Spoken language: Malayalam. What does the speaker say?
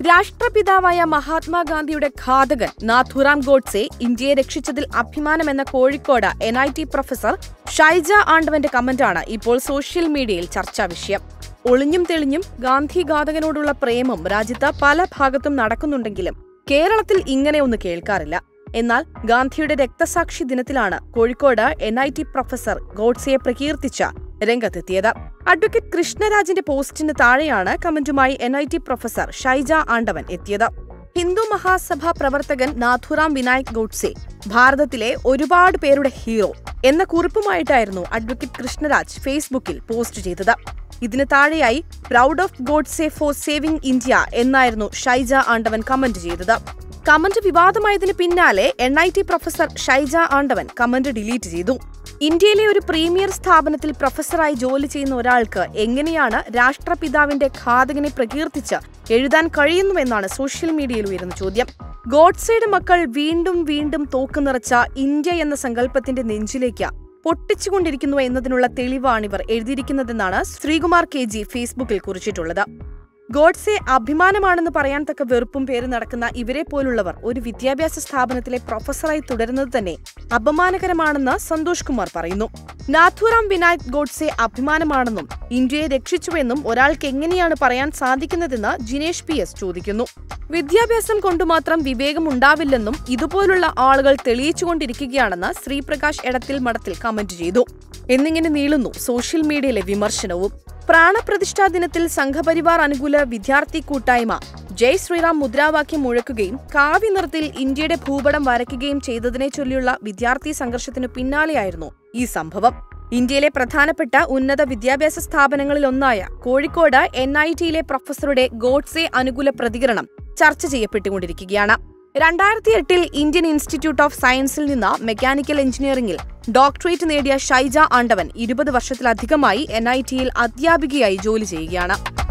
രാഷ്ട്രപിതാവായ മഹാത്മാഗാന്ധിയുടെ ഘാതകൻ നാഥുറാം ഗോഡ്സെ ഇന്ത്യയെ രക്ഷിച്ചതിൽ അഭിമാനമെന്ന Kozhikode N I T professor Shaija ആണ്ടവന്റെ കമന്റാണ് ഇപ്പോൾ സോഷ്യൽ മീഡിയയിൽ ചർച്ചാ വിഷയം ഒളിഞ്ഞും തെളിഞ്ഞും ഗാന്ധി ഘാതകനോടുള്ള പ്രേമം രാജ്യത്ത് പല ഭാഗത്തും നടക്കുന്നുണ്ടെങ്കിലും കേരളത്തിൽ ഇങ്ങനെ ഒന്ന് കേൾക്കാറില്ല എന്നാൽ ഗാന്ധിയുടെ രക്തസാക്ഷി ദിനത്തിലാണ് Kozhikode N I T professor ഗോഡ്സെയെ പ്രകീർത്തിച്ച രംഗത്തെത്തിയത് അഡ്വക്കേറ്റ് കൃഷ്ണരാജിന്റെ പോസ്റ്റിന് താഴെയാണ് കമന്റുമായി N I T professor Shaija Andavan എത്തിയത് ഹിന്ദു മഹാസഭ പ്രവർത്തകൻ നാഥുറാം വിനായക് ഗോഡ്സെ ഭാരതത്തിലെ ഒരുപാട് പേരുടെ ഹീറോ എന്ന കുറിപ്പുമായിട്ടായിരുന്നു അഡ്വക്കേറ്റ് കൃഷ്ണരാജ് ഫേസ്ബുക്കിൽ പോസ്റ്റ് ചെയ്തത് ഇതിന് താഴെയായി proud of Godse for saving India എന്നായിരുന്നു ഷൈജ ആണ്ടവൻ കമന്റ് ചെയ്തത് കമന്റ് വിവാദമായതിന് പിന്നാലെ N I T professor Shaija Andavan comment delete ചെയ്തു ഇന്ത്യയിലെ ഒരു പ്രീമിയർ സ്ഥാപനത്തിൽ പ്രൊഫസറായി ജോലി ചെയ്യുന്ന ഒരാൾക്ക് എങ്ങനെയാണ് രാഷ്ട്രപിതാവിന്റെ ഘാതകനെ പ്രകീർത്തിച്ച് എഴുതാൻ കഴിയുന്നുവെന്നാണ് സോഷ്യൽ മീഡിയയിൽ ഉയരുന്ന ചോദ്യം ഗോഡ്സെയുടെ മക്കൾ വീണ്ടും വീണ്ടും തോക്ക് നിറച്ച ഇന്ത്യ എന്ന സങ്കല്പത്തിന്റെ നെഞ്ചിലേക്ക് പൊട്ടിച്ചുകൊണ്ടിരിക്കുന്നു എന്നതിനുള്ള തെളിവാണിവർ എഴുതിയിരിക്കുന്നതെന്നാണ് ശ്രീകുമാർ കെ ജി ഫേസ്ബുക്കിൽ കുറിച്ചിട്ടുള്ളത് ഗോഡ്സെ അഭിമാനമാണെന്ന് പറയാൻ തക്ക വെറുപ്പും പേര് നടക്കുന്ന ഇവരെ പോലുള്ളവർ ഒരു വിദ്യാഭ്യാസ സ്ഥാപനത്തിലെ പ്രൊഫസറായി തുടരുന്നത് തന്നെ അപമാനകരമാണെന്ന് സന്തോഷ് കുമാർ പറയുന്നു നാഥുറാം വിനായക് ഗോഡ്സെ അഭിമാനമാണെന്നും ഇന്ത്യയെ രക്ഷിച്ചുവെന്നും ഒരാൾക്ക് എങ്ങനെയാണ് പറയാൻ സാധിക്കുന്നതെന്ന് ജിനേഷ് പി എസ് ചോദിക്കുന്നു വിദ്യാഭ്യാസം കൊണ്ട് മാത്രം വിവേകം ഉണ്ടാവില്ലെന്നും ഇതുപോലുള്ള ആളുകൾ തെളിയിച്ചുകൊണ്ടിരിക്കുകയാണെന്ന് ശ്രീപ്രകാശ് എടത്തിൽ മഠത്തിൽ കമന്റ് ചെയ്തു എന്നിങ്ങനെ നീളുന്നു സോഷ്യൽ മീഡിയയിലെ വിമർശനവും പ്രാണപ്രതിഷ്ഠാ ദിനത്തിൽ സംഘപരിവാർ അനുകൂല വിദ്യാർത്ഥി കൂട്ടായ്മ ജയ് ശ്രീറാം മുദ്രാവാക്യം മുഴക്കുകയും കാവ്യ നിറത്തിൽ ഇന്ത്യയുടെ ഭൂപടം വരയ്ക്കുകയും ചെയ്തതിനെ ചൊല്ലിയുള്ള വിദ്യാർത്ഥി സംഘർഷത്തിനു പിന്നാലെയായിരുന്നു ഈ സംഭവം ഇന്ത്യയിലെ പ്രധാനപ്പെട്ട ഉന്നത വിദ്യാഭ്യാസ സ്ഥാപനങ്ങളിലൊന്നായ കോഴിക്കോട് എൻ ഐ ടിയിലെ പ്രൊഫസറുടെ ഗോഡ്സെ അനുകൂല പ്രതികരണം ചർച്ച ചെയ്യപ്പെട്ടുകൊണ്ടിരിക്കുകയാണ് രണ്ടായിരത്തി എട്ടിൽ ഇന്ത്യൻ ഇൻസ്റ്റിറ്റ്യൂട്ട് ഓഫ് സയൻസിൽ നിന്ന് മെക്കാനിക്കൽ എഞ്ചിനീയറിംഗിൽ ഡോക്ടറേറ്റ് നേടിയ ഷൈജ ആണ്ടവൻ ഇരുപത് വർഷത്തിലധികമായി എൻ ഐ ടിയിൽ അധ്യാപികയായി ജോലി ചെയ്യുകയാണ്